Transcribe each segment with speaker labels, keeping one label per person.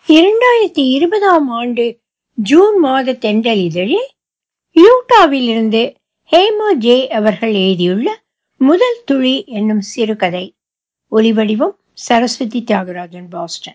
Speaker 1: இரண்டாயிரத்தி இருபதாம் ஆண்டு ஜூன் மாத தென்றல் இதழில் யூட்டாவிலிருந்து ஹேமா ஜே அவர்கள் எழுதியுள்ள முதல் துளி என்னும் சிறுகதை ஒலிவடிவம் சரஸ்வதி தியாகராஜன் பாஸ்டன்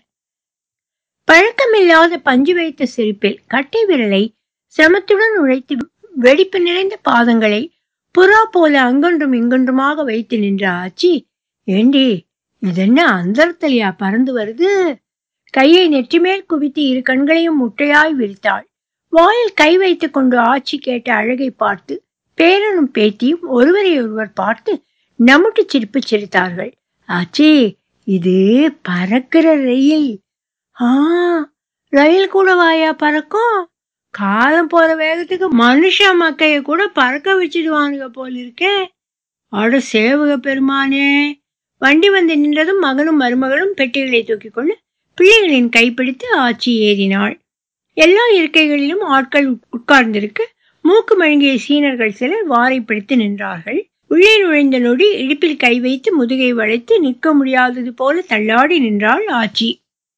Speaker 1: பழக்கமில்லாத பஞ்சு வைத்த சிரிப்பில் கட்டை விரலை சிரமத்துடன் உழைத்து வெடிப்பு நிறைந்த பாதங்களை புறா போல அங்கொன்றும் இங்கொன்றுமாக வைத்து நின்ற ஆச்சி ஏண்டி இதென்ன அந்தரத்தலையா பறந்து வருது கையை நெற்றிமேல் குவித்து இரு கண்களையும் முட்டையாய் விரித்தாள் வாயில் கை வைத்துக் கொண்டு ஆட்சி கேட்ட அழகை பார்த்து பேரனும் பேத்தியும் ஒருவரை ஒருவர் பார்த்து நமுட்டு சிரிப்பு சிரித்தார்கள் ஆச்சி இது பறக்கிற ரயில் ஆ ரயில் கூட வாயா பறக்கும் காலம் போற வேகத்துக்கு மனுஷ மக்கைய கூட பறக்க வச்சிடுவானுங்க போல இருக்கே அட சேவக பெருமானே வண்டி வந்து நின்றதும் மகனும் மருமகளும் பெட்டிகளை தூக்கிக் கொண்டு பிள்ளைகளின் கைப்பிடித்து ஆட்சி ஏறினாள் எல்லா இருக்கைகளிலும் ஆட்கள் உட்கார்ந்திருக்க மூக்கு மழுங்கிய சீனர்கள் சிலர் வாரை பிடித்து நின்றார்கள் உள்ளே நுழைந்த நொடி இடுப்பில் கை வைத்து முதுகை வளைத்து நிற்க முடியாதது போல தள்ளாடி நின்றாள் ஆச்சி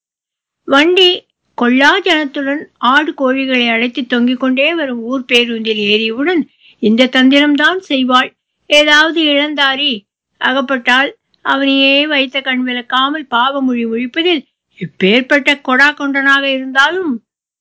Speaker 1: வண்டி கொல்லா ஜனத்துடன் ஆடு கோழிகளை அழைத்து தொங்கிக் கொண்டே வரும் ஊர் பேருந்தில் ஏறியவுடன் இந்த தந்திரம்தான் செய்வாள் ஏதாவது இழந்தாரி அகப்பட்டால் அவனையே வைத்த கண் விளக்காமல் பாவமொழி ஒழிப்பதில் எப்பேற்பட்ட கொடா கொண்டனாக இருந்தாலும்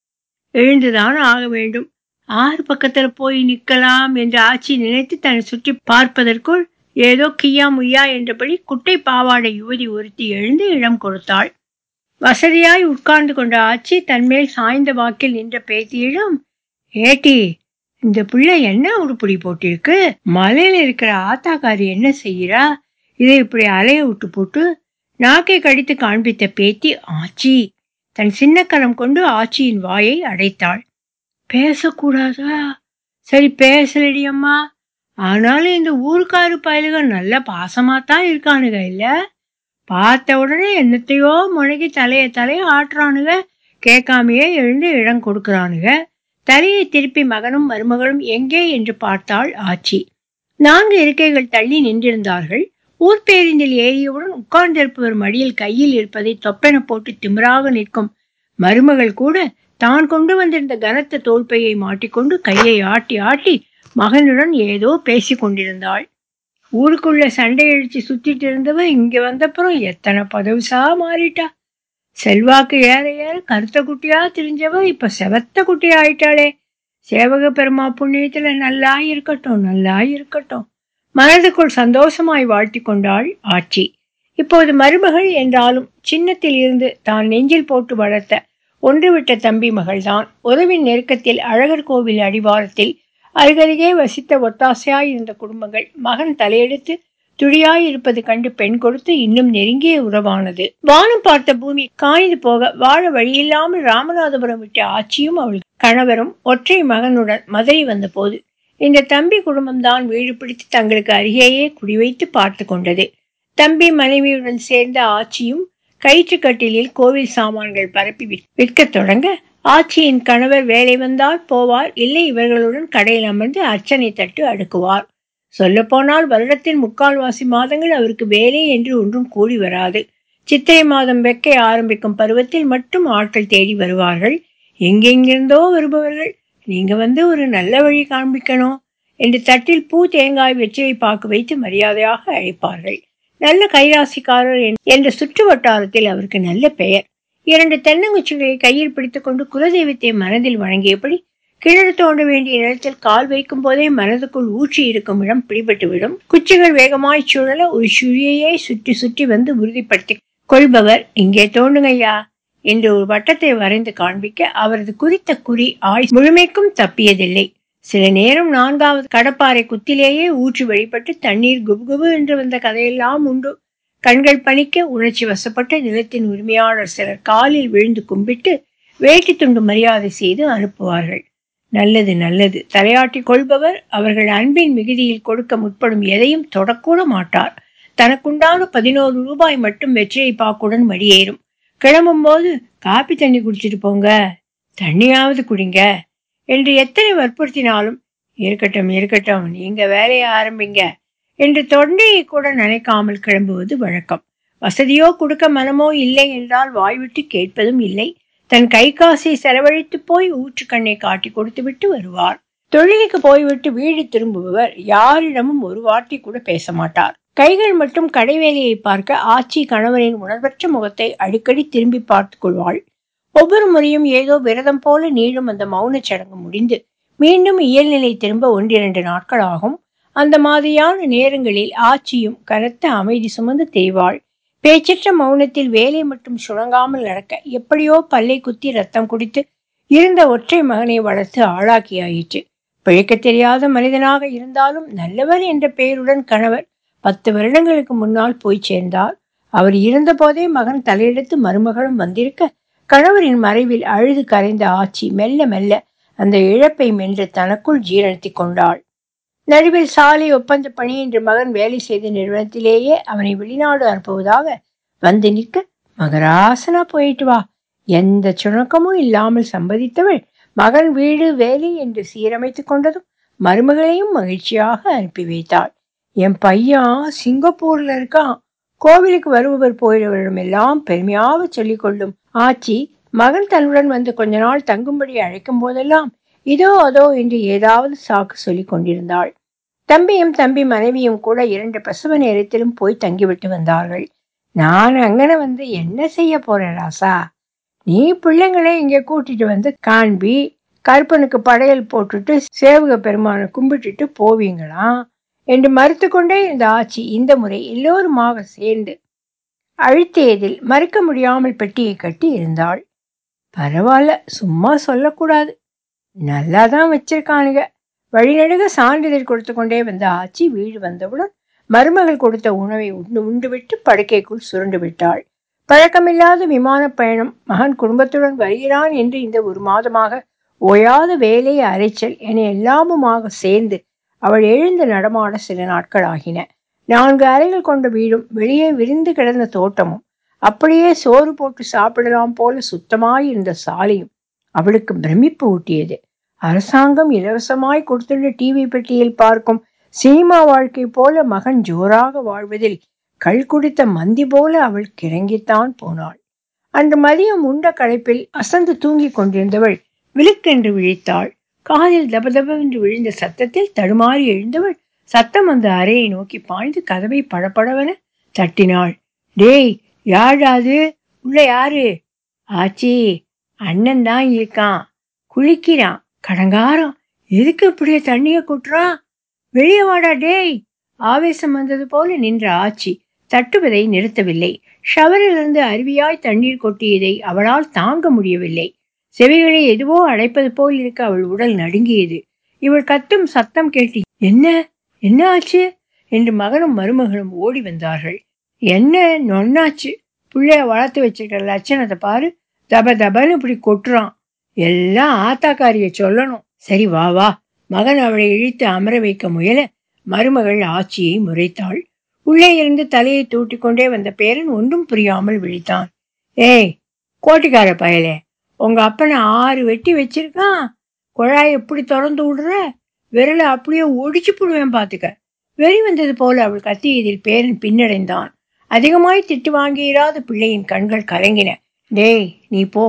Speaker 1: எழுந்துதான் ஆக வேண்டும் ஆறு பக்கத்துல போய் நிற்கலாம் என்று ஆட்சி நினைத்து தன்னை சுற்றி பார்ப்பதற்குள் ஏதோ கியா முய்யா என்றபடி குட்டை பாவாடை யுவதி ஒருத்தி எழுந்து இடம் கொடுத்தாள் வசதியாய் உட்கார்ந்து கொண்ட ஆட்சி தன்மேல் சாய்ந்த வாக்கில் நின்ற பேத்தியிடம் ஏட்டி இந்த பிள்ளை என்ன உருப்படி போட்டிருக்கு மலையில இருக்கிற ஆத்தாக்காரி என்ன செய்யறா இதை இப்படி அலைய விட்டு போட்டு நாக்கை கடித்து காண்பித்த பேத்தி ஆச்சி தன் சின்ன கரம் கொண்டு ஆச்சியின் வாயை அடைத்தாள் பேசக்கூடாதா சரி பேசலடி அம்மா ஆனாலும் இந்த ஊருக்காரு பயலுக நல்ல பாசமாத்தான் இருக்கானுங்க இல்ல பார்த்த உடனே என்னத்தையோ முழங்கி தலைய தலைய ஆட்டுறானுங்க கேட்காமையே எழுந்து இடம் கொடுக்கறானுங்க தலையை திருப்பி மகனும் மருமகளும் எங்கே என்று பார்த்தாள் ஆச்சி நான்கு இருக்கைகள் தள்ளி நின்றிருந்தார்கள் ஊர் பேருந்தில் ஏறியவுடன் உட்கார்ந்திருப்பவர் மடியில் கையில் இருப்பதை தொப்பென போட்டு திமிராக நிற்கும் மருமகள் கூட தான் கொண்டு வந்திருந்த கனத்த தோல்பையை மாட்டிக்கொண்டு கையை ஆட்டி ஆட்டி மகனுடன் ஏதோ பேசி கொண்டிருந்தாள் ஊருக்குள்ள சண்டை அடிச்சு சுத்திட்டு இருந்தவ இங்க வந்தப்புறம் எத்தனை பதவிசா மாறிட்டா செல்வாக்கு ஏற ஏற கருத்த குட்டியா தெரிஞ்சவ இப்ப செவத்த குட்டி ஆயிட்டாளே சேவக பெருமா புண்ணியத்துல நல்லா இருக்கட்டும் நல்லா இருக்கட்டும் மனதுக்குள் சந்தோஷமாய் வாழ்த்தி கொண்டாள் ஆட்சி இப்போது மருமகள் என்றாலும் சின்னத்தில் இருந்து தான் நெஞ்சில் போட்டு வளர்த்த ஒன்றுவிட்ட தம்பி மகள்தான் உறவின் நெருக்கத்தில் அழகர் கோவில் அடிவாரத்தில் அருகருகே வசித்த ஒத்தாசையாய் இருந்த குடும்பங்கள் மகன் தலையெடுத்து துடியாய் இருப்பது கண்டு பெண் கொடுத்து இன்னும் நெருங்கிய உறவானது வானம் பார்த்த பூமி காய்ந்து போக வாழ வழியில்லாமல் ராமநாதபுரம் விட்ட ஆட்சியும் அவள் கணவரும் ஒற்றை மகனுடன் மதுரை வந்த போது இந்த தம்பி குடும்பம்தான் வீடு பிடித்து தங்களுக்கு அருகேயே குடிவைத்து பார்த்து கொண்டது தம்பி மனைவியுடன் சேர்ந்த ஆட்சியும் கயிற்றுக்கட்டிலில் கோவில் சாமான்கள் பரப்பி விற்கத் தொடங்க ஆட்சியின் கணவர் வேலை வந்தால் போவார் இல்லை இவர்களுடன் கடையில் அமர்ந்து அர்ச்சனை தட்டு அடுக்குவார் சொல்லப்போனால் வருடத்தின் முக்கால்வாசி மாதங்கள் அவருக்கு வேலை என்று ஒன்றும் கூடி வராது சித்திரை மாதம் வெக்கை ஆரம்பிக்கும் பருவத்தில் மட்டும் ஆட்கள் தேடி வருவார்கள் எங்கெங்கிருந்தோ வருபவர்கள் நீங்க வந்து ஒரு நல்ல வழி காண்பிக்கணும் என்று தட்டில் பூ தேங்காய் வெற்றிலை பாக்கு வைத்து மரியாதையாக அழைப்பார்கள் நல்ல கைராசிக்காரர் என்ற சுற்று வட்டாரத்தில் அவருக்கு நல்ல பெயர் இரண்டு தென்னங்குச்சிகளை கையில் பிடித்துக்கொண்டு குலதெய்வத்தை மனதில் வழங்கியபடி கிணறு தோண்ட வேண்டிய நிலத்தில் கால் வைக்கும் போதே மனதுக்குள் ஊற்றி இருக்கும் இடம் பிடிபட்டுவிடும் குச்சிகள் வேகமாய் சுழல ஒரு சுழியையே சுற்றி சுற்றி வந்து உறுதிப்படுத்தி கொள்பவர் இங்கே தோண்டுங்கய்யா என்று ஒரு வட்டத்தை வரைந்து காண்பிக்க அவரது குறித்த குறி ஆய் முழுமைக்கும் தப்பியதில்லை சில நேரம் நான்காவது கடப்பாறை குத்திலேயே ஊற்றி வழிபட்டு தண்ணீர் குபுகுபு என்று வந்த கதையெல்லாம் உண்டு கண்கள் பணிக்க உணர்ச்சி வசப்பட்ட நிலத்தின் உரிமையாளர் சிலர் காலில் விழுந்து கும்பிட்டு வேட்டி துண்டு மரியாதை செய்து அனுப்புவார்கள் நல்லது நல்லது தலையாட்டி கொள்பவர் அவர்கள் அன்பின் மிகுதியில் கொடுக்க முற்படும் எதையும் தொடக்கூட மாட்டார் தனக்குண்டான பதினோரு ரூபாய் மட்டும் வெற்றியை பாக்குடன் மடியேறும் கிளம்பும் போது காப்பி தண்ணி குடிச்சிட்டு போங்க தண்ணியாவது குடிங்க என்று எத்தனை வற்புறுத்தினாலும் இருக்கட்டும் இருக்கட்டும் நீங்க வேலையை ஆரம்பிங்க என்று தொண்டையை கூட நினைக்காமல் கிளம்புவது வழக்கம் வசதியோ கொடுக்க மனமோ இல்லை என்றால் வாய்விட்டு கேட்பதும் இல்லை தன் கை காசை செலவழித்து போய் ஊற்றுக்கண்ணை காட்டி கொடுத்து விட்டு வருவார் தொழிலுக்கு போய்விட்டு வீடு திரும்புபவர் யாரிடமும் ஒரு வார்த்தை கூட பேச மாட்டார் கைகள் மட்டும் கடைவேலையை பார்க்க ஆச்சி கணவரின் உணர்வற்ற முகத்தை அடிக்கடி திரும்பி பார்த்துக் கொள்வாள் ஒவ்வொரு முறையும் ஏதோ விரதம் போல நீளும் அந்த மௌனச் சடங்கு முடிந்து மீண்டும் இயல்நிலை திரும்ப ஒன்றிரண்டு நாட்கள் ஆகும் அந்த மாதிரியான நேரங்களில் ஆச்சியும் கனத்த அமைதி சுமந்து தெரிவாள் பேச்சற்ற மௌனத்தில் வேலை மட்டும் சுணங்காமல் நடக்க எப்படியோ பல்லை குத்தி ரத்தம் குடித்து இருந்த ஒற்றை மகனை வளர்த்து ஆளாக்கியாயிற்று பிழைக்க தெரியாத மனிதனாக இருந்தாலும் நல்லவர் என்ற பெயருடன் கணவர் பத்து வருடங்களுக்கு முன்னால் போய் சேர்ந்தார் அவர் இருந்தபோதே மகன் தலையெடுத்து மருமகளும் வந்திருக்க கணவரின் மறைவில் அழுது கரைந்த ஆச்சி மெல்ல மெல்ல அந்த இழப்பை மென்று தனக்குள் ஜீரணித்து கொண்டாள் நடுவில் சாலை ஒப்பந்த பணி என்று மகன் வேலை செய்த நிறுவனத்திலேயே அவனை வெளிநாடு அனுப்புவதாக வந்து நிற்க மகராசனா போயிட்டு வா எந்த சுணக்கமும் இல்லாமல் சம்பதித்தவள் மகன் வீடு வேலை என்று சீரமைத்துக் கொண்டதும் மருமகளையும் மகிழ்ச்சியாக அனுப்பி வைத்தாள் என் பையன் சிங்கப்பூர்ல இருக்கான் கோவிலுக்கு வருபவர் போயிடவரிடம் எல்லாம் பெருமையாக சொல்லிக் கொள்ளும் ஆச்சி மகன் தன்னுடன் வந்து கொஞ்ச நாள் தங்கும்படி அழைக்கும் போதெல்லாம் இதோ அதோ என்று ஏதாவது சாக்கு சொல்லிக் கொண்டிருந்தாள் தம்பியும் தம்பி மனைவியும் கூட இரண்டு பிரசவ நேரத்திலும் போய் தங்கிவிட்டு வந்தார்கள் நான் அங்கன வந்து என்ன செய்ய போறேன் ராசா நீ பிள்ளைங்களே இங்கே கூட்டிட்டு வந்து காண்பி கருப்பனுக்கு படையல் போட்டுட்டு சேவக பெருமானை கும்பிட்டுட்டு போவீங்களாம் என்று மறுத்து கொண்டே இந்த ஆட்சி இந்த முறை எல்லோருமாக சேர்ந்து அழுத்தியதில் மறுக்க முடியாமல் பெட்டியை கட்டி இருந்தாள் பரவாயில்ல சும்மா சொல்லக்கூடாது நல்லா தான் வச்சிருக்கானுங்க வழிநடுக சான்றிதழ் கொடுத்து கொண்டே வந்த ஆச்சி வீடு வந்தவுடன் மருமகள் கொடுத்த உணவை உண்டு உண்டு விட்டு படுக்கைக்குள் சுருண்டு விட்டாள் பழக்கமில்லாத விமான பயணம் மகன் குடும்பத்துடன் வருகிறான் என்று இந்த ஒரு மாதமாக ஓயாத வேலை அரைச்சல் என எல்லாமுமாக சேர்ந்து அவள் எழுந்து நடமாட சில நாட்கள் ஆகின நான்கு அறைகள் கொண்ட வீடும் வெளியே விரிந்து கிடந்த தோட்டமும் அப்படியே சோறு போட்டு சாப்பிடலாம் போல சுத்தமாயிருந்த சாலையும் அவளுக்கு பிரமிப்பு ஊட்டியது அரசாங்கம் இலவசமாய் கொடுத்துள்ள டிவி பெட்டியில் பார்க்கும் சினிமா வாழ்க்கை போல மகன் ஜோராக வாழ்வதில் கள் குடித்த மந்தி போல அவள் கிறங்கித்தான் போனாள் அன்று மதியம் உண்ட களைப்பில் அசந்து தூங்கிக் கொண்டிருந்தவள் விழுக்கென்று விழித்தாள் காதில் தபதபென்று விழுந்த சத்தத்தில் தடுமாறி எழுந்தவள் சத்தம் அந்த அறையை நோக்கி பாய்ந்து கதவை படபடவென தட்டினாள் டேய் யாழாது உள்ள யாரு ஆச்சி அண்ணன் தான் இருக்கான் குளிக்கிறான் கடங்காரம் எதுக்கு இப்படியே தண்ணிய கொட்டுறான் வெளியே வாடா டேய் ஆவேசம் வந்தது போல நின்ற ஆச்சி தட்டுவதை நிறுத்தவில்லை ஷவரிலிருந்து அருவியாய் தண்ணீர் கொட்டியதை அவளால் தாங்க முடியவில்லை செவிகளை எதுவோ அடைப்பது போல் இருக்க அவள் உடல் நடுங்கியது இவள் கத்தும் சத்தம் கேட்டு என்ன என்ன ஆச்சு என்று மகனும் மருமகளும் ஓடி வந்தார்கள் என்ன நொன்னாச்சு புள்ளைய வளர்த்து வச்சிருக்கிற லட்சணத்தை பாரு தப தபன்னு இப்படி கொட்டுறான் எல்லாம் ஆத்தாக்காரிய சொல்லணும் சரி வா வா மகன் அவளை இழுத்து அமர வைக்க முயல மருமகள் ஆட்சியை முறைத்தாள் உள்ளே இருந்து தலையை தூட்டிக்கொண்டே வந்த பேரன் ஒன்றும் புரியாமல் விழித்தான் ஏய் கோட்டிக்கார பயலே உங்க அப்பனை ஆறு வெட்டி வச்சிருக்கான் குழாய் எப்படி திறந்து விடுற விரலை அப்படியே ஒடிச்சு போடுவேன் பாத்துக்க வெறி வந்தது போல அவள் கத்தியதில் பேரன் பின்னடைந்தான் அதிகமாய் திட்டு வாங்கியிராத பிள்ளையின் கண்கள் கலங்கின டேய் நீ போ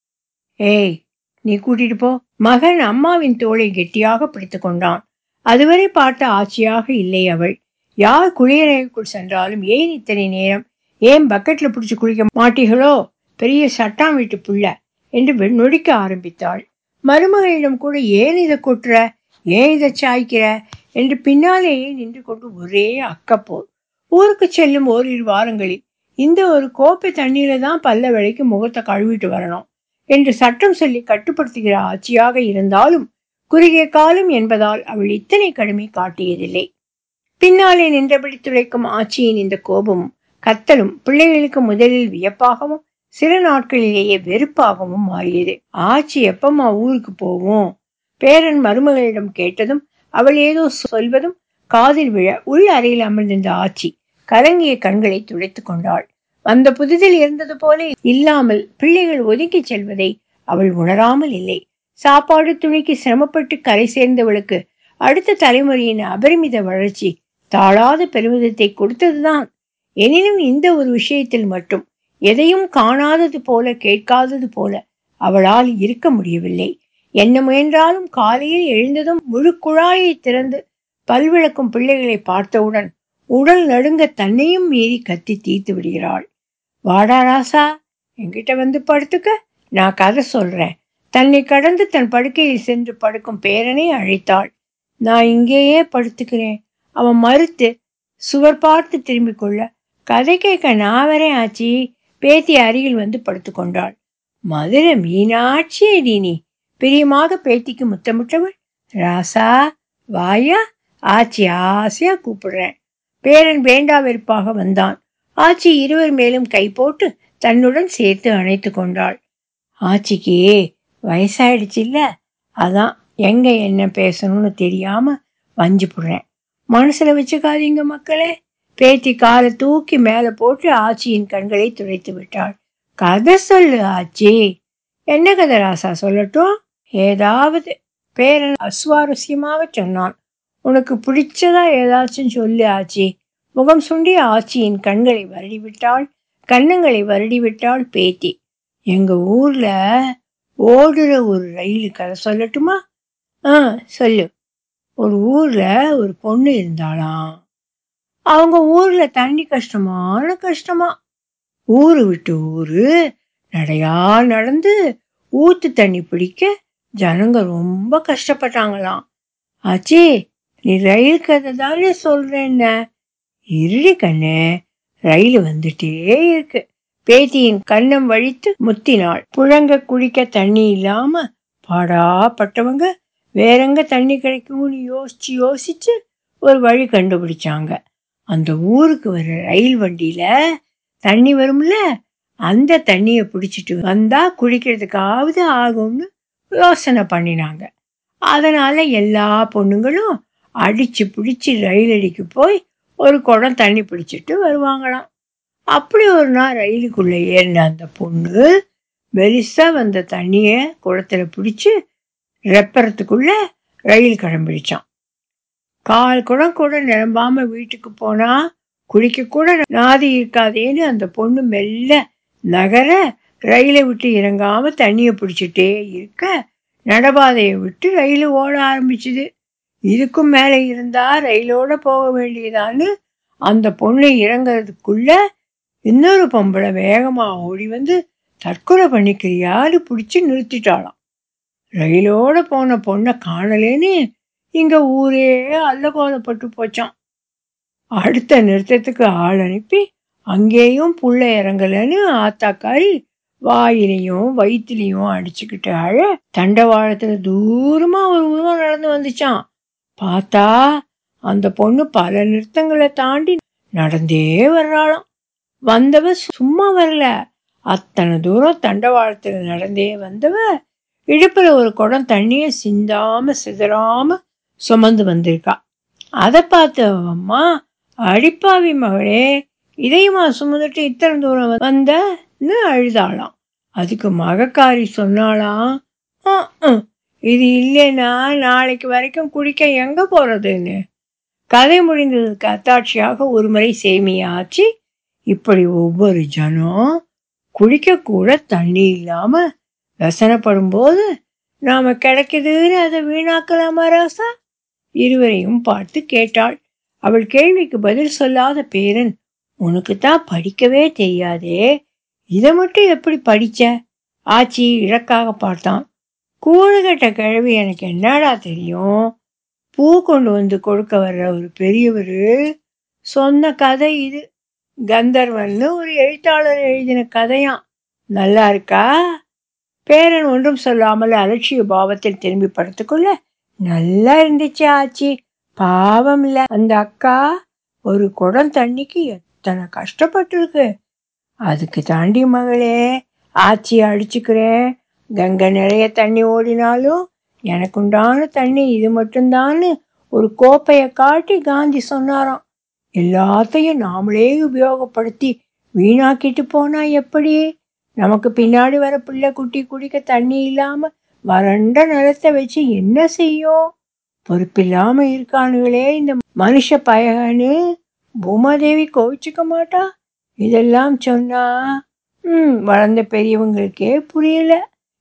Speaker 1: ஏய் நீ கூட்டிட்டு போ மகன் அம்மாவின் தோளை கெட்டியாக பிடித்து கொண்டான் அதுவரை பார்த்த ஆட்சியாக இல்லை அவள் யார் குளியலறைக்குள் சென்றாலும் ஏன் இத்தனை நேரம் ஏன் பக்கெட்ல பிடிச்சு குளிக்க மாட்டீங்களோ பெரிய சட்டாம் வீட்டு புள்ள என்று வெ- நொடிக்க ஆரம்பித்தாள் மருமகளிடம் கூட ஏன் இதை கொட்டுற ஏன் இதை சாய்க்கிற என்று பின்னாலேயே நின்று கொண்டு ஒரே அக்கப்போர் ஊருக்கு செல்லும் ஓரிரு வாரங்களில் இந்த ஒரு கோப்பை தண்ணீரை தான் பல்ல விலைக்கு முகத்தை கழுவிட்டு வரணும் என்று சட்டம் சொல்லி கட்டுப்படுத்துகிற ஆட்சியாக இருந்தாலும் குறுகிய காலம் என்பதால் அவள் இத்தனை கடுமை காட்டியதில்லை பின்னாலே நின்றபடி துளைக்கும் ஆட்சியின் இந்த கோபமும் கத்தலும் பிள்ளைகளுக்கு முதலில் வியப்பாகவும் சில நாட்களிலேயே வெறுப்பாகவும் மாறியது ஆச்சி எப்பம்மா ஊருக்கு போவோம் பேரன் மருமகளிடம் கேட்டதும் அவள் ஏதோ சொல்வதும் காதில் விழ உள் அறையில் அமர்ந்திருந்த ஆச்சி கலங்கிய கண்களை துடைத்துக் கொண்டாள் வந்த புதிதில் இருந்தது போல இல்லாமல் பிள்ளைகள் ஒதுக்கிச் செல்வதை அவள் உணராமல் இல்லை சாப்பாடு துணிக்கு சிரமப்பட்டு கரை சேர்ந்தவளுக்கு அடுத்த தலைமுறையின் அபரிமித வளர்ச்சி தாழாத பெருமிதத்தை கொடுத்ததுதான் எனினும் இந்த ஒரு விஷயத்தில் மட்டும் எதையும் காணாதது போல கேட்காதது போல அவளால் இருக்க முடியவில்லை என்ன முயன்றாலும் காலையில் எழுந்ததும் முழு குழாயை திறந்து பல்விளக்கும் பிள்ளைகளை பார்த்தவுடன் உடல் நடுங்க தன்னையும் மீறி கத்தி தீர்த்து விடுகிறாள் வாடா ராசா என்கிட்ட வந்து படுத்துக்க நான் கதை சொல்றேன் தன்னை கடந்து தன் படுக்கையில் சென்று படுக்கும் பேரனை அழைத்தாள் நான் இங்கேயே படுத்துக்கிறேன் அவன் மறுத்து சுவர் பார்த்து திரும்பிக் கொள்ள கதை கேட்க நான் வரேன் ஆச்சி பேத்தி அருகில் வந்து படுத்துக்கொண்டாள் மதுரை மீனாட்சி அடி நீ பிரியமாக பேத்திக்கு முத்தமிட்டவள் ராசா வாயா ஆச்சி ஆசையா கூப்பிடுறேன் பேரன் வேண்டா வெறுப்பாக வந்தான் ஆச்சி இருவர் மேலும் கை போட்டு தன்னுடன் சேர்த்து அணைத்து கொண்டாள் ஆச்சிக்கு வயசாயிடுச்சுல்ல அதான் எங்க என்ன பேசணும்னு தெரியாம வஞ்சி போடுறேன் மனசுல வச்சுக்காதீங்க மக்களே பேத்தி காலை தூக்கி மேல போட்டு ஆச்சியின் கண்களை துடைத்து விட்டாள் கதை சொல்லு ஆச்சி என்ன கதை ராசா சொல்லட்டும் ஏதாவது பேரன் அஸ்வாரஸ்யமாக சொன்னான் உனக்கு பிடிச்சதா ஏதாச்சும் சொல்லு ஆச்சி முகம் சுண்டி ஆச்சியின் கண்களை வருடி விட்டாள் கன்னங்களை வருடி விட்டாள் பேத்தி எங்க ஊர்ல ஓடுற ஒரு ரயில் கதை சொல்லட்டுமா ஆ சொல்லு ஒரு ஊர்ல ஒரு பொண்ணு இருந்தாளாம் அவங்க ஊர்ல தண்ணி கஷ்டமான கஷ்டமா ஊரு விட்டு ஊரு நடையா நடந்து ஊத்து தண்ணி பிடிக்க ஜனங்க ரொம்ப கஷ்டப்பட்டாங்களாம் ஆச்சி நீ ரயில் கதை தானே சொல்றேன்ன இருடி கண்ணு ரயில் வந்துட்டே இருக்கு பேத்தியின் கண்ணம் வழித்து முத்தினாள் புழங்க குடிக்க தண்ணி இல்லாம பாடாப்பட்டவங்க வேறெங்க தண்ணி கிடைக்கும்னு யோசிச்சு யோசிச்சு ஒரு வழி கண்டுபிடிச்சாங்க அந்த ஊருக்கு வர ரயில் வண்டியில தண்ணி வரும்ல அந்த தண்ணியை பிடிச்சிட்டு வந்தா குடிக்கிறதுக்காவது ஆகும்னு யோசனை பண்ணினாங்க அதனால எல்லா பொண்ணுங்களும் அடிச்சு பிடிச்சி ரயில் அடிக்கு போய் ஒரு குடம் தண்ணி பிடிச்சிட்டு வருவாங்களாம் அப்படி ஒரு நாள் ரயிலுக்குள்ள ஏறின அந்த பொண்ணு பெருசா வந்த தண்ணிய குடத்துல பிடிச்சு ரெப்பறத்துக்குள்ள ரயில் கிளம்பிடுச்சான் கால் குடம் கூட நிரம்பாம வீட்டுக்கு போனா குளிக்க கூட நாதி இருக்காதேன்னு அந்த பொண்ணு மெல்ல நகர ரயிலை விட்டு இறங்காம தண்ணியை பிடிச்சிட்டே இருக்க நடபாதையை விட்டு ரயில் ஓட ஆரம்பிச்சுது இதுக்கும் மேலே இருந்தா ரயிலோட போக வேண்டியதான்னு அந்த பொண்ணு இறங்குறதுக்குள்ள இன்னொரு பொம்பளை வேகமா ஓடி வந்து தற்கொலை பண்ணிக்கிறியான்னு பிடிச்சி நிறுத்திட்டாளாம் ரயிலோட போன பொண்ணை காணலேன்னு இங்க ஊரே அல்லகோலப்பட்டு போச்சான் அடுத்த நிறுத்தத்துக்கு ஆள் அனுப்பி அங்கேயும் புள்ள இறங்கலன்னு ஆத்தாக்காரி வாயிலையும் வயிற்றுலையும் அடிச்சுக்கிட்டு அழ தண்டவாளத்துல தூரமா ஒரு உருவம் நடந்து வந்துச்சான் பார்த்தா அந்த பொண்ணு பல நிறுத்தங்களை தாண்டி நடந்தே வர்றாளாம் வந்தவ சும்மா வரல அத்தனை தூரம் தண்டவாளத்துல நடந்தே வந்தவ இடுப்புல ஒரு குடம் தண்ணிய சிந்தாம சிதறாம சுமந்து வந்திருக்கா அதை பார்த்த அவ அம்மா அடிப்பாவி மகளே இதையுமா சுமந்துட்டு இத்தனை தூரம் வந்தன்னு அழுதாளாம் அதுக்கு மகக்காரி சொன்னாளாம் "ஆ, ஆ, இது இல்லைன்னா நாளைக்கு வரைக்கும் குடிக்க எங்க போறதுன்னு கதை முடிந்ததுக்கு அத்தாட்சியாக ஒரு முறை சேமியாச்சு இப்படி ஒவ்வொரு ஜனம் குடிக்க கூட தண்ணி இல்லாம வசனப்படும் போது நாம கிடைக்குதுன்னு அதை வீணாக்கலாமா ராசா இருவரையும் பார்த்து கேட்டாள் அவள் கேள்விக்கு பதில் சொல்லாத பேரன் உனக்கு தான் படிக்கவே தெரியாதே இதை மட்டும் எப்படி படிச்ச ஆச்சி இழக்காக பார்த்தான் கூழுகட்ட கிழவி எனக்கு என்னடா தெரியும் பூ கொண்டு வந்து கொடுக்க வர்ற ஒரு பெரியவர் சொன்ன கதை இது கந்தர்வன்னு ஒரு எழுத்தாளர் எழுதின கதையாம் நல்லா இருக்கா பேரன் ஒன்றும் சொல்லாமல் அலட்சிய பாவத்தில் திரும்பி படுத்துக்கொள்ள நல்லா இருந்துச்சு ஆச்சி பாவம் இல்ல அந்த அக்கா ஒரு குடம் தண்ணிக்கு எத்தனை கஷ்டப்பட்டிருக்கு அதுக்கு தாண்டி மகளே ஆச்சி அடிச்சுக்கிறேன் கங்கை நிறைய தண்ணி ஓடினாலும் எனக்குண்டான தண்ணி இது மட்டும்தான்னு ஒரு கோப்பையை காட்டி காந்தி சொன்னாராம் எல்லாத்தையும் நாமளே உபயோகப்படுத்தி வீணாக்கிட்டு போனா எப்படி நமக்கு பின்னாடி வர பிள்ளை குட்டி குடிக்க தண்ணி இல்லாம வறண்ட நிலத்தை வச்சு என்ன செய்யும் பொறுப்பில்லாம இருக்கானுங்களே இந்த மனுஷ பயகன்னு பூமாதேவி கோவிச்சுக்க மாட்டா இதெல்லாம் சொன்னா ம் வளர்ந்த பெரியவங்களுக்கே புரியல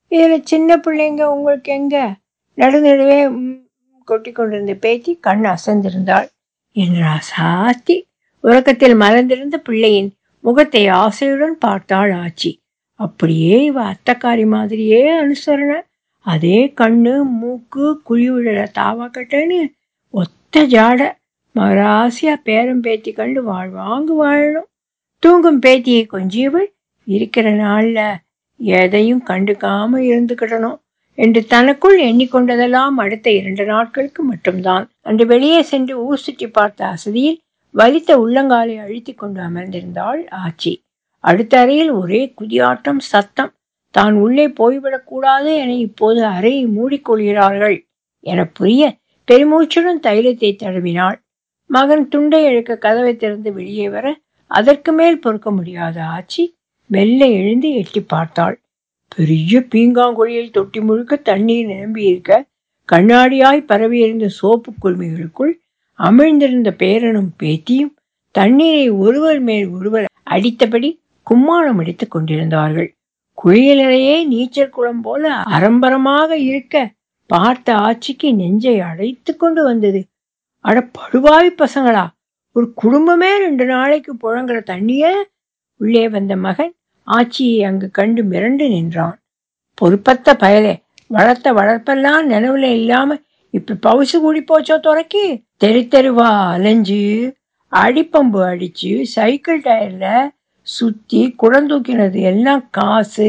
Speaker 1: இதில் சின்ன பிள்ளைங்க உங்களுக்கு எங்க நடுநடுவே ம், கொட்டி கொண்டிருந்த பேத்தி கண் அசந்திருந்தாள் என்றா சாத்தி உறக்கத்தில் மலர்ந்திருந்த பிள்ளையின் முகத்தை ஆசையுடன் பார்த்தாள் ஆச்சி அப்படியே இவ அத்தைக்காரி மாதிரியே அனுசரணை அதே கண்ணு மூக்கு குழி விழற தாவாக்கட்டைன்னு ஒத்த ஜாடை மராசியா பேரம் பேத்தி கண்டு வாழ்வாங்கு வாழணும் தூங்கும் பேத்தியை கொஞ்சியவள் இருக்கிற நாள்ல எதையும் கண்டுக்காம இருந்துக்கிடணும் என்று தனக்குள் எண்ணிக்கொண்டதெல்லாம் அடுத்த இரண்டு நாட்களுக்கு மட்டும்தான் அன்று வெளியே சென்று ஊர் சுற்றி பார்த்த அசதியில் வலித்த உள்ளங்காலை அழுத்திக் கொண்டு அமர்ந்திருந்தாள் ஆச்சி அடுத்த அறையில் ஒரே குதியாட்டம் சத்தம் தான் உள்ளே போய்விடக்கூடாது என இப்போது அறையை மூடிக்கொள்கிறார்கள் என புரிய பெருமூச்சுடன் தைலத்தை தடவினாள் மகன் துண்டை இழுக்க கதவை திறந்து வெளியே வர அதற்கு மேல் பொறுக்க முடியாத ஆச்சி மெல்ல எழுந்து எட்டி பார்த்தாள் பெரிய பீங்காங்குழியில் தொட்டி முழுக்க தண்ணீர் நிரம்பி இருக்க கண்ணாடியாய் பரவியிருந்த சோப்பு குழுமைகளுக்குள் அமிழ்ந்திருந்த பேரனும் பேத்தியும் தண்ணீரை ஒருவர் மேல் ஒருவர் அடித்தபடி கும்மாளம் அடித்துக் கொண்டிருந்தார்கள் குளியலறையே நீச்சல் குளம் போல அரம்பரமாக இருக்க பார்த்த ஆட்சிக்கு நெஞ்சை அடைத்து கொண்டு வந்தது அட படுவாவி பசங்களா ஒரு குடும்பமே ரெண்டு நாளைக்கு புழங்குற தண்ணிய உள்ளே வந்த மகன் ஆச்சியை அங்கு கண்டு மிரண்டு நின்றான் பொறுப்பத்த பயலே வளர்த்த வளர்ப்பெல்லாம் நினைவுல இல்லாம இப்ப பவுசு கூடி போச்சோ துறக்கி தெரு தெருவா அலைஞ்சு அடிப்பம்பு அடிச்சு சைக்கிள் டயர்ல சுத்தி குடந்தூக்கினது எல்லாம் காசு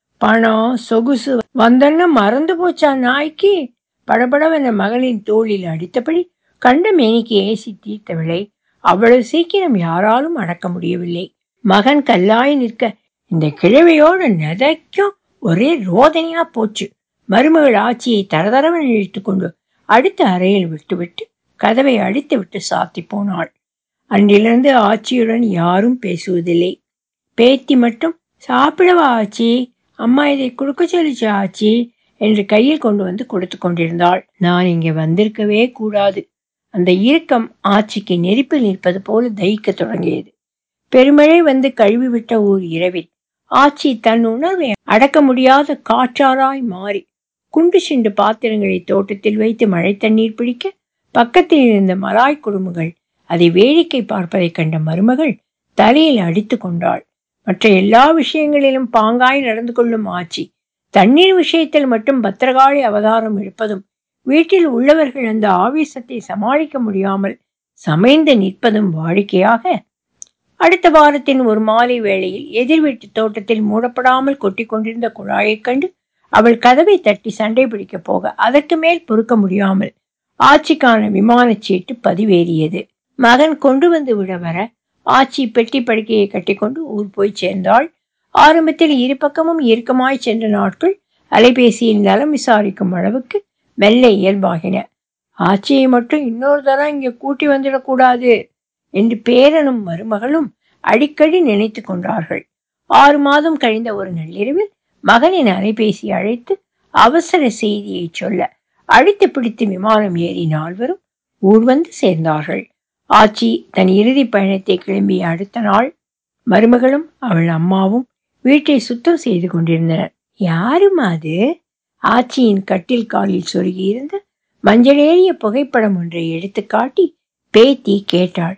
Speaker 1: பணம் சொகுசு வந்தன்னு மறந்து போச்சா நாய்க்கு படபடவென மகளின் தோளில் அடித்தபடி கண்ட மேனிக்கு ஏசி தீர்த்தவளை அவ்வளவு சீக்கிரம் யாராலும் அடக்க முடியவில்லை மகன் கல்லாய் நிற்க இந்த கிழவையோட நெதைக்கும் ஒரே ரோதனையா போச்சு மருமகள் ஆட்சியை தரதரவென இழுத்து கொண்டு அடுத்த அறையில் விட்டுவிட்டு கதவை அடித்து விட்டு சாத்தி போனாள் அன்றிலிருந்து ஆச்சியுடன் யாரும் பேசுவதில்லை பேத்தி மட்டும் சாப்பிடவா ஆச்சி அம்மா இதை கொடுக்க சொல்லிச்சு ஆச்சி என்று கையில் கொண்டு வந்து கொடுத்து கொண்டிருந்தாள் நான் இங்கே வந்திருக்கவே கூடாது அந்த இறுக்கம் ஆச்சிக்கு நெருப்பில் நிற்பது போல தயிக்க தொடங்கியது பெருமழை வந்து கழுவி விட்ட ஓர் இரவில் ஆச்சி தன் உணர்வை அடக்க முடியாத காற்றாராய் மாறி குண்டு சிண்டு பாத்திரங்களை தோட்டத்தில் வைத்து மழை தண்ணீர் பிடிக்க பக்கத்தில் இருந்த மலாய் குடும்பங்கள் அதை வேடிக்கை பார்ப்பதைக் கண்ட மருமகள் தலையில் அடித்து கொண்டாள் மற்ற எல்லா விஷயங்களிலும் பாங்காய் நடந்து கொள்ளும் ஆச்சி தண்ணீர் விஷயத்தில் மட்டும் பத்திரகாளி அவதாரம் எடுப்பதும் வீட்டில் உள்ளவர்கள் அந்த ஆவேசத்தை சமாளிக்க முடியாமல் சமைந்து நிற்பதும் வாடிக்கையாக அடுத்த வாரத்தின் ஒரு மாலை வேளையில் எதிர் வீட்டு தோட்டத்தில் மூடப்படாமல் கொட்டி கொண்டிருந்த குழாயைக் கண்டு அவள் கதவை தட்டி சண்டை பிடிக்கப் போக அதற்கு மேல் பொறுக்க முடியாமல் ஆட்சிக்கான விமானச் சீட்டு பதிவேறியது மகன் கொண்டு வந்து விட வர ஆச்சி பெட்டி படுக்கையை கட்டிக்கொண்டு ஊர் போய் சேர்ந்தாள் ஆரம்பத்தில் இரு பக்கமும் இறுக்கமாய் சென்ற நாட்கள் அலைபேசியில் நலம் விசாரிக்கும் அளவுக்கு மெல்ல இயல்பாகின ஆச்சியை மட்டும் இன்னொரு தரம் இங்கே கூட்டி வந்துடக்கூடாது என்று பேரனும் மருமகளும் அடிக்கடி நினைத்து கொண்டார்கள் ஆறு மாதம் கழிந்த ஒரு நள்ளிரவில் மகனின் அலைபேசி அழைத்து அவசர செய்தியை சொல்ல அடித்து பிடித்து விமானம் ஏறி நால்வரும் ஊர் வந்து சேர்ந்தார்கள் ஆச்சி தன் இறுதி பயணத்தை கிளம்பிய அடுத்த நாள் மருமகளும் அவள் அம்மாவும் வீட்டை சுத்தம் செய்து கொண்டிருந்தனர் யாருமா அது ஆச்சியின் கட்டில் காலில் சொருகியிருந்த மஞ்சளேறிய புகைப்படம் ஒன்றை எடுத்து காட்டி பேத்தி கேட்டாள்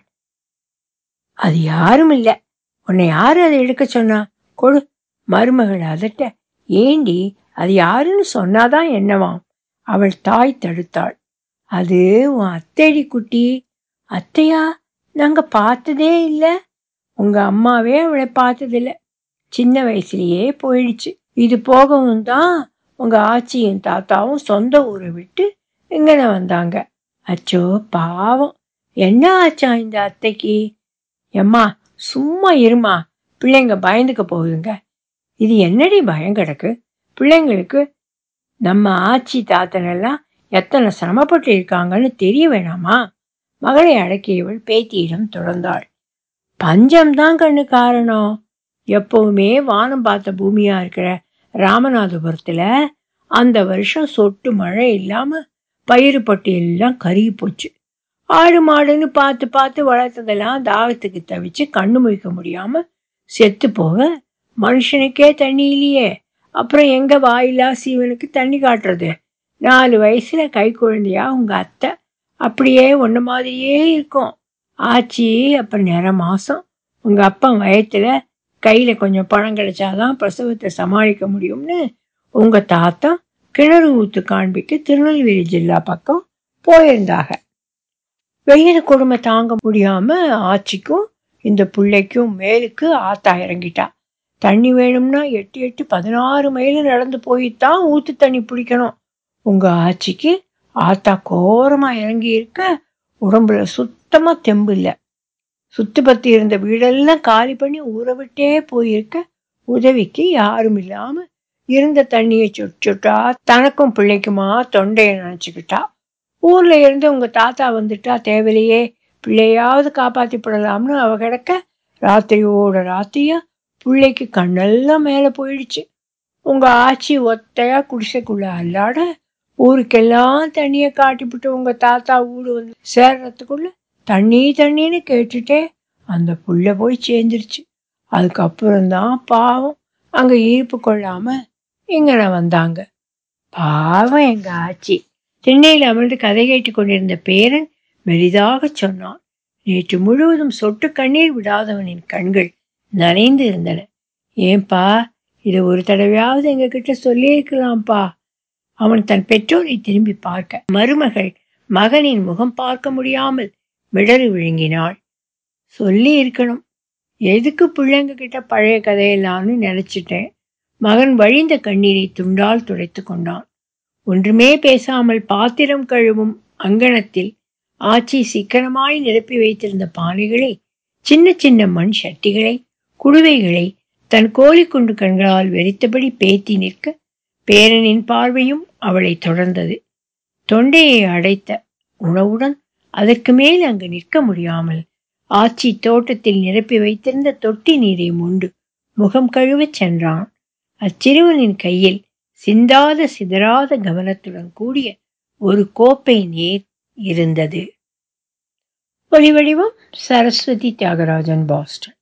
Speaker 1: அது யாரும் இல்ல உன்னை யாரு அதை எடுக்க சொன்னா கொடு மருமகள் அதட்ட ஏண்டி அது யாருன்னு சொன்னாதான் என்னவாம் அவள் தாய் தடுத்தாள் அது உன் அத்தைடி குட்டி அத்தையா நாங்க பார்த்ததே இல்ல உங்க அம்மாவே அவளை பார்த்ததில்ல சின்ன வயசுலயே போயிடுச்சு இது போகவும் தான் உங்க ஆச்சியும் தாத்தாவும் சொந்த ஊரை விட்டு இங்கன வந்தாங்க அச்சோ பாவம் என்ன ஆச்சா இந்த அத்தைக்கு எம்மா சும்மா இருமா பிள்ளைங்க பயந்துக்க போகுதுங்க இது என்னடி பயம் கிடக்கு பிள்ளைங்களுக்கு நம்ம ஆச்சி தாத்தனெல்லாம் எத்தனை சிரமப்பட்டு இருக்காங்கன்னு தெரிய வேணாமா மகளை அடக்கியவள் பேத்தியிடம் தொடர்ந்தாள் பஞ்சம்தான் கண்ணு காரணம் எப்பவுமே வானம் பார்த்த பூமியா இருக்கிற ராமநாதபுரத்துல அந்த வருஷம் சொட்டு மழை இல்லாம பயிறு பட்டு எல்லாம் கருகி போச்சு ஆடு மாடுன்னு பார்த்து பார்த்து வளர்த்ததெல்லாம் தாகத்துக்கு தவிச்சு கண்ணு முழிக்க முடியாம செத்து போக மனுஷனுக்கே தண்ணி இல்லையே அப்புறம் எங்க வாயிலா சீவனுக்கு தண்ணி காட்டுறது நாலு வயசுல கை குழந்தையா உங்க அத்தை அப்படியே ஒன்று மாதிரியே இருக்கும் ஆச்சி அப்புறம் நிற மாசம் உங்க அப்பா வயத்துல கையில கொஞ்சம் பணம் கிடைச்சாதான் பிரசவத்தை சமாளிக்க முடியும்னு உங்க தாத்தா கிணறு ஊத்து காண்பிக்க திருநெல்வேலி ஜில்லா பக்கம் போயிருந்தாக வெயில் கொடுமை தாங்க முடியாம ஆச்சிக்கும் இந்த பிள்ளைக்கும் மேலுக்கு ஆத்தா இறங்கிட்டா தண்ணி வேணும்னா எட்டு எட்டு பதினாறு மைல் நடந்து போய்த்தான் ஊத்து தண்ணி பிடிக்கணும் உங்க ஆச்சிக்கு ஆத்தா கோரமா இறங்கி இருக்க உடம்புல சுத்தமா தெம்பு இல்லை சுத்தி பத்தி இருந்த வீடெல்லாம் காலி பண்ணி ஊற விட்டே போயிருக்க உதவிக்கு யாரும் இல்லாம இருந்த தண்ணியை சொட்டு சொட்டா தனக்கும் பிள்ளைக்குமா தொண்டையை நினைச்சுக்கிட்டா ஊர்ல இருந்து உங்க தாத்தா வந்துட்டா தேவையிலேயே பிள்ளையாவது காப்பாத்தி போடலாம்னு அவ கிடக்க ராத்திரியோட ராத்திரியா பிள்ளைக்கு கண்ணெல்லாம் மேல போயிடுச்சு உங்க ஆச்சி ஒத்தையா குடிசைக்குள்ள அல்லாட ஊருக்கெல்லாம் தண்ணியை காட்டிவிட்டு உங்க தாத்தா வீடு வந்து சேர்றதுக்குள்ள தண்ணி தண்ணின்னு கேட்டுட்டே அந்த புள்ள போய் சேர்ந்துருச்சு அதுக்கப்புறம்தான் பாவம் அங்க ஈர்ப்பு கொள்ளாம இங்கன வந்தாங்க பாவம் எங்க ஆச்சி திண்ணையில் அமர்ந்து கதை கேட்டு கொண்டிருந்த பேரன் மெலிதாக சொன்னான் நேற்று முழுவதும் சொட்டு கண்ணீர் விடாதவனின் கண்கள் நனைந்து இருந்தன ஏன்பா இதை ஒரு தடவையாவது எங்க கிட்ட சொல்லியிருக்கலாம்ப்பா அவன் தன் பெற்றோரை திரும்பி பார்க்க மருமகள் மகனின் முகம் பார்க்க முடியாமல் மிடறு விழுங்கினாள் சொல்லி இருக்கணும் எதுக்கு பிள்ளைங்க கிட்ட பழைய கதையெல்லாம்னு நினைச்சிட்டேன் மகன் வழிந்த கண்ணீரை துண்டால் துடைத்து கொண்டான் ஒன்றுமே பேசாமல் பாத்திரம் கழுவும் அங்கணத்தில் ஆச்சி சிக்கனமாய் நிரப்பி வைத்திருந்த பானைகளை சின்ன சின்ன மண் சட்டிகளை குடுவைகளை தன் கோழிக்குண்டு கண்களால் வெறித்தபடி பேத்தி நிற்க பேரனின் பார்வையும் அவளை தொடர்ந்தது தொண்டையை அடைத்த உணவுடன் அதற்கு மேல் அங்கு நிற்க முடியாமல் ஆச்சி தோட்டத்தில் நிரப்பி வைத்திருந்த தொட்டி நீரை மொண்டு முகம் கழுவச் சென்றான் அச்சிறுவனின் கையில் சிந்தாத சிதறாத கவனத்துடன் கூடிய ஒரு கோப்பை நீர் இருந்தது ஒளிவடிவம் சரஸ்வதி தியாகராஜன் பாஸ்டன்